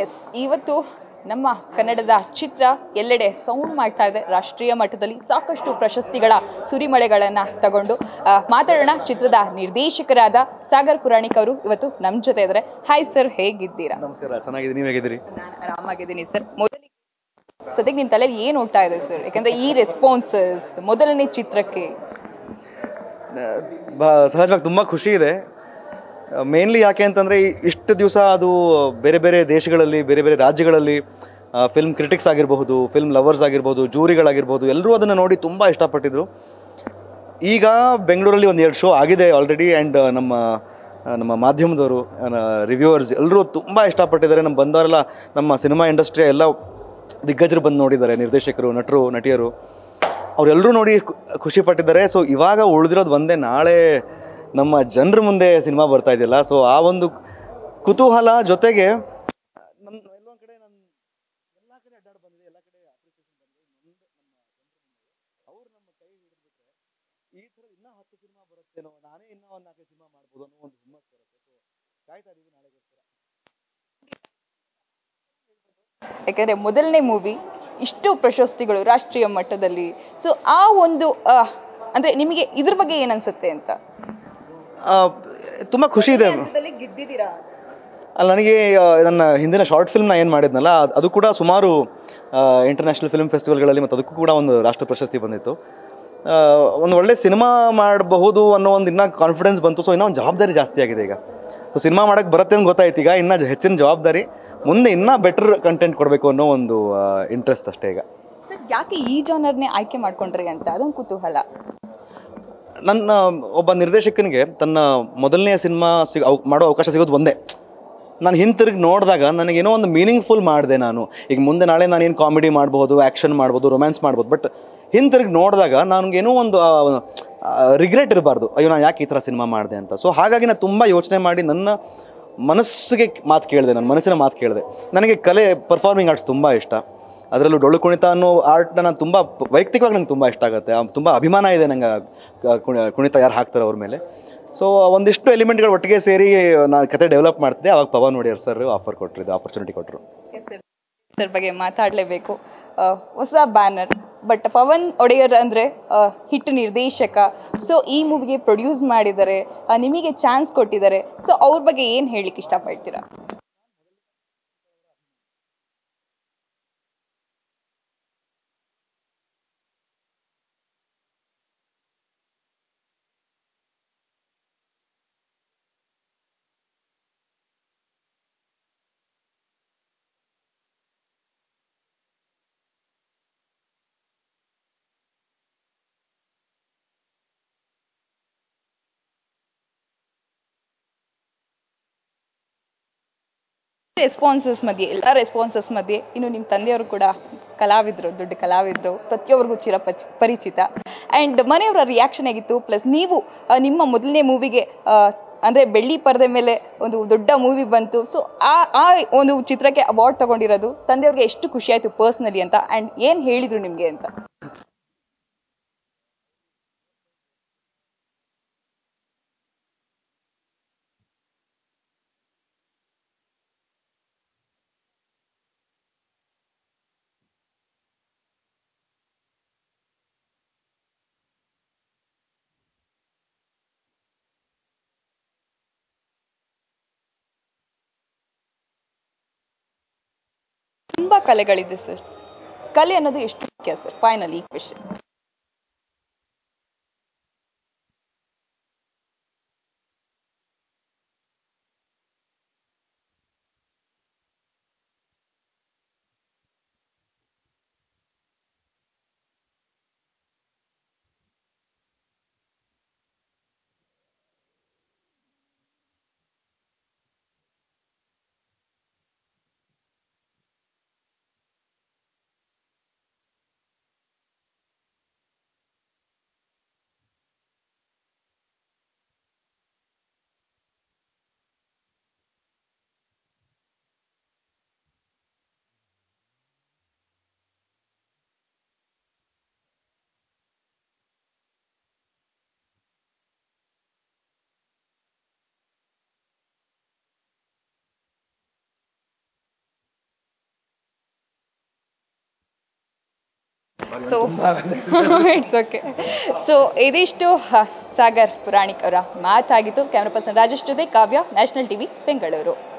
S ಇವತ್ತು ನಮ್ಮ ಕನ್ನಡದ ಚಿತ್ರ ಎಲ್ಲೆಡೆ ಸೌಂಡ್ ಮಾಡ್ತಾ ಇದೆ ರಾಷ್ಟ್ರೀಯ ಮಟ್ಟದಲ್ಲಿ ಸಾಕಷ್ಟು ಪ್ರಶಸ್ತಿಗಳ ಸುರಿಮಳೆಗಳನ್ನು ತಗೊಂಡು ಆ, ಮಾತಾಡೋಣ ಚಿತ್ರದ ನಿರ್ದೇಶಕರಾದ ಸಾಗರ್ ಪುರಾಣಿಕ್ ಅವರು ಇವತ್ತು ನಮ್ಮ ಜೊತೆ ಇದ್ದಾರೆ ಹಾಯ್ ಸರ್ ಹೇಗಿದ್ದೀರಾ ನಮಸ್ಕಾರ ಚೆನ್ನಾಗಿದೆ ನೀವು ಹೇಗಿದ್ದೀರಿ ನಾನು ಆರಾಮಾಗಿದ್ದೀನಿ ಸರ್ ಮೊದಲಿಗೆ ಸದ್ಯಕ್ಕೆ ನಿಮ್ಮ ತಲೆಯಲ್ಲಿ ಏನು ಓಡ್ತಾ ಇದೆ ಸರ್ ಯಾಕಂದ್ರೆ ಈ ರೆಸ್ಪಾನ್ಸಸ್ ಮೊದಲನೇ ಚಿತ್ರಕ್ಕೆ ಬಾ ಸಹಜವಾಗಿ ತುಂಬ ಖುಷಿ ಇದೆ ಮೇನ್ಲಿ ಯಾಕೆ ಅಂತಂದರೆ ಇಷ್ಟು ದಿವಸ ಅದು ಬೇರೆ ಬೇರೆ ದೇಶಗಳಲ್ಲಿ ಬೇರೆ ಬೇರೆ ರಾಜ್ಯಗಳಲ್ಲಿ ಫಿಲ್ಮ್ ಕ್ರಿಟಿಕ್ಸ್ ಆಗಿರಬಹುದು ಫಿಲ್ಮ್ ಲವರ್ಸ್ ಆಗಿರ್ಬೋದು ಜೂರಿಗಳಾಗಿರ್ಬೋದು ಎಲ್ಲರೂ ಅದನ್ನು ನೋಡಿ ತುಂಬ ಇಷ್ಟಪಟ್ಟಿದ್ರು ಈಗ ಬೆಂಗಳೂರಲ್ಲಿ ಒಂದು ಎರಡು ಶೋ ಆಗಿದೆ ಆಲ್ರೆಡಿ ಆ್ಯಂಡ್ ನಮ್ಮ ಆ, ನಮ್ಮ ಮಾಧ್ಯಮದವರು ರಿವ್ಯೂವರ್ಸ್ ಎಲ್ಲರೂ ತುಂಬ ಇಷ್ಟಪಟ್ಟಿದ್ದಾರೆ ನಮ್ಮ ಬಂದವರೆಲ್ಲ ನಮ್ಮ ಸಿನಿಮಾ ಇಂಡಸ್ಟ್ರಿಯ ಎಲ್ಲ ದಿಗ್ಗಜರು ಬಂದು ನೋಡಿದ್ದಾರೆ ನಿರ್ದೇಶಕರು ನಟರು ನಟಿಯರು ಅವರೆಲ್ಲರೂ ನೋಡಿ ಖು- ಖುಷಿ ಪಟ್ಟಿದ್ದಾರೆ ಸೊ ಇವಾಗ ಉಳಿದಿರೋದು ಒಂದೇ ನಾಳೆ ನಮ್ಮ ಜನರ ಮುಂದೆ ಸಿನಿಮಾ ಬರ್ತಾ ಇದೆಯಲ್ಲ ಸೊ ಆ ಒಂದು ಕುತೂಹಲ ಜೊತೆಗೆ ನಮ್ಮ ಎಲ್ಲೊಂದು ಕಡೆ ನನ್ನ ಎಲ್ಲ ಕಡೆ ಅಡ್ಡಾಡಿ ಬಂದಿದೆ ಎಲ್ಲ ಕಡೆ ಅಪ್ರಿಸಿಯೇಷನ್ ಬಂದಿದೆ ಮುಂದೆ ನಮ್ಮ ಜನರ ಮುಂದೆ ಅವ್ರು ನಮ್ಮ ಕೈ ಹಿಡಿದ್ಬಿಟ್ರೆ ಈ ಥರ ಇನ್ನೂ ಹತ್ತು ಸಿನಿಮಾ ಬರುತ್ತೇನೋ ನಾನೇ ಇನ್ನೂ ಒಂದು ನಾಲ್ಕು ಸಿನಿಮಾ ಮಾಡ್ಬೋದು ಅನ್ನೋ ಒಂದು ಹುಮ್ಮಸ್ ಬರುತ್ತೆ ಸೊ ಕಾಯ್ತಾ ಇದೀವಿ ನಾಳೆಗೋಸ್ಕರ ಯಾಕಂದರೆ ಮೊದಲನೇ ಮೂವಿ ಇಷ್ಟು ಪ್ರಶಸ್ತಿಗಳು ರಾಷ್ಟ್ರೀಯ ಮಟ್ಟದಲ್ಲಿ ಸೊ ಆ ಒಂದು ಆ, ಅಂದ್ರೆ ನಿಮಗೆ ಇದ್ರ ಬಗ್ಗೆ ಏನು ಅನ್ಸುತ್ತೆ ಅಂತ ತುಂಬ ಖುಷಿ ಇದೆ ಗೆದ್ದಿದ್ದೀರಾ ಅಲ್ಲ ನನಗೆ ಆ, ನನ್ನ ಹಿಂದಿನ ಶಾರ್ಟ್ ಫಿಲ್ಮ್ನ ಏನು ಮಾಡಿದ್ನಲ್ಲ ಅದ್- ಅದು ಕೂಡ ಸುಮಾರು ಇಂಟರ್ನ್ಯಾಷನಲ್ ಫಿಲ್ಮ್ ಫೆಸ್ಟಿವಲ್ಗಳಲ್ಲಿ ಮತ್ತು ಅದಕ್ಕೂ ಕೂಡ ಒಂದು ರಾಷ್ಟ್ರ ಪ್ರಶಸ್ತಿ ಬಂದಿತ್ತು ಆ, ಒಂದು ಒಳ್ಳೆ ಸಿನಿಮಾ ಮಾಡಬಹುದು ಅನ್ನೋ ಒಂದು ಇನ್ನೂ ಕಾನ್ಫಿಡೆನ್ಸ್ ಬಂತು ಸೊ ಇನ್ನೂ ಒಂದು ಜವಾಬ್ದಾರಿ ಜಾಸ್ತಿ ಆಗಿದೆ ಈಗ ಸೊ ಸಿನಿಮಾ ಮಾಡೋಕ್ಕೆ ಬರುತ್ತೆ ಅಂತ ಗೊತ್ತಾಯ್ತು ಈಗ ಇನ್ನೂ ಜ- ಹೆಚ್ಚಿನ ಜವಾಬ್ದಾರಿ ಮುಂದೆ ಇನ್ನೂ ಬೆಟರ್ ಕಂಟೆಂಟ್ ಕೊಡಬೇಕು ಅನ್ನೋ ಒಂದು ಇಂಟ್ರೆಸ್ಟ್ ಅಷ್ಟೇ ಈಗ ಸರ್ ಯಾಕೆ ಈ ಜಾನರ್ನೇ ಆಯ್ಕೆ ಮಾಡ್ಕೊಂಡ್ರಿ ಅಂತ ಅದೊಂದು ಕುತೂಹಲ ನನ್ನ ಒಬ್ಬ ನಿರ್ದೇಶಕನಿಗೆ ತನ್ನ ಮೊದಲನೆಯ ಸಿನಿಮಾ ಸಿಗ ಅವ್- ಮಾಡೋ ಅವಕಾಶ ಸಿಗೋದು ಒಂದೇ ನಾನು ಹಿಂತಿರುಗಿ ನೋಡಿದಾಗ ನನಗೇನೋ ಒಂದು ಮೀನಿಂಗ್ಫುಲ್ ಮಾಡಿದೆ ನಾನು ಈಗ ಮುಂದೆ ನಾಳೆ ನಾನೇನು ಕಾಮಿಡಿ ಮಾಡ್ಬೋದು ಆ್ಯಕ್ಷನ್ ಮಾಡ್ಬೋದು ರೊಮ್ಯಾನ್ಸ್ ಮಾಡ್ಬೋದು ಬಟ್ ಹಿಂತಿರುಗಿ ನೋಡಿದಾಗ ನನಗೇನೋ ಒಂದು ರಿಗ್ರೆಟ್ ಇರಬಾರ್ದು ಅಯ್ಯೋ ನಾನು ಯಾಕೆ ಈ ಥರ ಸಿನಿಮಾ ಮಾಡಿದೆ ಅಂತ ಸೊ ಹಾಗಾಗಿ ನಾನು ತುಂಬ ಯೋಚನೆ ಮಾಡಿ ನನ್ನ ಮನಸ್ಸಿಗೆ ಮಾತು ಕೇಳಿದೆ ನನ್ನ ಮನಸ್ಸಿನ ಮಾತು ಕೇಳಿದೆ ನನಗೆ ಕಲೆ ಪರ್ಫಾರ್ಮಿಂಗ್ ಆರ್ಟ್ಸ್ ತುಂಬ ಇಷ್ಟ ಅದರಲ್ಲೂ ಡೊಳ್ಳು ಕುಣಿತ ಅನ್ನೋ ಆರ್ಟ್ನ ನಾನು ತುಂಬ ಪ- ವೈಯಕ್ತಿಕವಾಗಿ ನಂಗೆ ತುಂಬ ಇಷ್ಟ ಆಗುತ್ತೆ ತುಂಬ ಅಭಿಮಾನ ಇದೆ ನಂಗೆ ಆ ಕುಣಿ- ಕುಣಿತ ಯಾರು ಹಾಕ್ತಾರೆ ಅವ್ರ ಮೇಲೆ ಸೊ ಒಂದಿಷ್ಟು ಎಲಿಮೆಂಟ್ಗಳು ಒಟ್ಟಿಗೆ ಸೇರಿ ನಾನು ಕತೆ ಡೆವಲಪ್ ಮಾಡ್ತಿದ್ದೆ ಅವಾಗ ಪವನ್ ಒಡೆಯರ್ ಸರ್ ಆಫರ್ ಕೊಟ್ಟರು ಆಪರ್ಚುನಿಟಿ ಕೊಟ್ಟರು ಸರ್ ಬಗ್ಗೆ ಮಾತಾಡಲೇಬೇಕು ಹೊಸ ಬ್ಯಾನರ್ ಬಟ್ ಪವನ್ ಒಡೆಯರ್ ಅಂದರೆ ಹಿಟ್ ನಿರ್ದೇಶಕ ಸೊ ಈ ಮೂವಿಗೆ ಪ್ರೊಡ್ಯೂಸ್ ಮಾಡಿದ್ದಾರೆ ಆ, ನಿಮಗೆ ಚಾನ್ಸ್ ಕೊಟ್ಟಿದ್ದಾರೆ ಸೊ ಅವ್ರ ಬಗ್ಗೆ ಏನು ಹೇಳಲಿಕ್ಕೆ ಇಷ್ಟಪಡ್ತೀರಾ ರೆಸ್ಪಾನ್ಸಸ್ ಮಧ್ಯೆ ಎಲ್ಲ ರೆಸ್ಪಾನ್ಸಸ್ ಮಧ್ಯೆ ಇನ್ನು ನಿಮ್ಮ ತಂದೆಯವರು ಕೂಡ ಕಲಾವಿದರು ದೊಡ್ಡ ಕಲಾವಿದರು ಪ್ರತಿಯೊಬ್ಬರಿಗೂ ಚಿರ ಪಚ್ ಪರಿಚಿತ ಆ್ಯಂಡ್ ಮನೆಯವರ ರಿಯಾಕ್ಷನ್ ಆಗಿತ್ತು ಪ್ಲಸ್ ನೀವು ಆ, ನಿಮ್ಮ ಮೊದಲನೇ ಮೂವಿಗೆ ಅಂದರೆ ಬೆಳ್ಳಿ ಪರದೆ ಮೇಲೆ ಒಂದು ದೊಡ್ಡ ಮೂವಿ ಬಂತು ಸೊ ಆ ಆ ಒಂದು ಚಿತ್ರಕ್ಕೆ ಅವಾರ್ಡ್ ತಗೊಂಡಿರೋದು ತಂದೆಯವ್ರಿಗೆ ಎಷ್ಟು ಖುಷಿ ಆಯಿತು ಪರ್ಸ್ನಲಿ ಅಂತ ಆ್ಯಂಡ್ ಏನು ಹೇಳಿದರು ನಿಮಗೆ ಅಂತ ತುಂಬ ಕಲೆಗಳಿದೆ ಸರ್ ಕಲೆ ಅನ್ನೋದು ಎಷ್ಟು ಮುಖ್ಯ ಸರ್ ಫೈನಲ್ ಈ question so it's okay so ಇದಿಷ್ಟು ಹ, ಸಾಗರ್ ಪುರಾಣಿಕ್ ಅವರ ಮಾತಾಗಿತ್ತು ಕ್ಯಾಮ್ರಾ ಪರ್ಸನ್ ರಾಜೇಶ್ ಜೊತೆ ಕಾವ್ಯ ನ್ಯಾಷನಲ್ ಟಿವಿ ಬೆಂಗಳೂರು